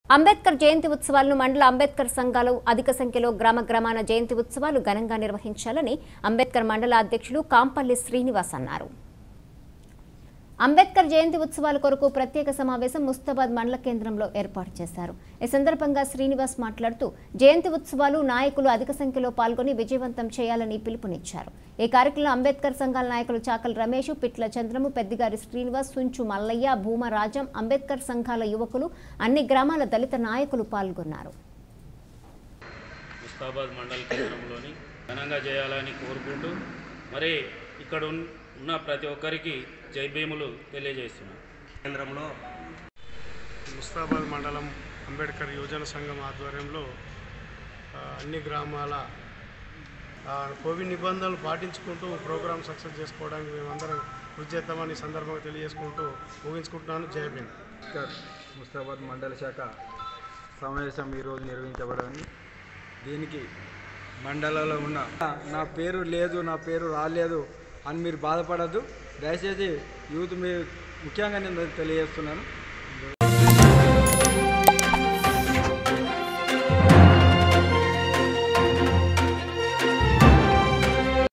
అంబేద్కర్ జయంతి ఉత్సవాలను మండల అంబేద్కర్ సంఘాలు అధిక సంఖ్యలో గ్రామ గ్రామాన జయంతి ఉత్సవాలు ఘనంగా నిర్వహించాలని అంబేద్కర్ మండల అధ్యక్షులు కాంపల్లి శ్రీనివాస్ అన్నారు అంబేద్కర్ జయంతి ఉత్సవాల కొరకు ప్రత్యేక సమావేశం ముస్తాబాద్ మండల కేంద్రంలో ఏర్పాటు చేశారు ఈ సందర్భంగా శ్రీనివాస్ మాట్లాడుతూ జయంతి ఉత్సవాలు నాయకులు అధిక సంఖ్యలో పాల్గొని విజయవంతం చేయాలని పిలుపునిచ్చారు ఈ కార్యక్రమంలో అంబేద్కర్ సంఘాల నాయకులు చాకల్ రమేష్ పిట్ల చంద్రము పెద్దిగారి శ్రీనివాస్ సుంచు మల్లయ్య భూమ రాజం అంబేద్కర్ సంఘాల యువకులు అన్ని గ్రామాల దళిత నాయకులు పాల్గొన్నారు ముస్తాబాద్ మండల కేంద్రంలోని ఘనంగా చేయాలని కోరుకుంటూ మరి ఇక్కడ ఉన్- ఉన్న ప్రతి ఒక్కరికి జై భీములు తెలియజేస్తున్నాను కేంద్రంలో ముస్తాబాద్ మండలం అంబేద్కర్ యువజన సంఘం ఆధ్వర్యంలో ఆ, అన్ని గ్రామాల ఆ, కోవిడ్ నిబంధనలు పాటించుకుంటూ ప్రోగ్రామ్ సక్సెస్ చేసుకోవడానికి మేమందరం కృషి చేద్దామని ఈ సందర్భంగా తెలియజేసుకుంటూ ముగించుకుంటున్నాను జై భీమ్ అంబేద్కర్ ముస్తాబాద్ మండల శాఖ సమావేశం ఈరోజు నిర్వహించబడింది దీనికి మండలంలో ఉన్న నా పేరు లేదు నా పేరు రాలేదు అని మీరు బాధపడద్దు దయచేసి యూత్ మీరు ముఖ్యంగా నేను తెలియజేస్తున్నాను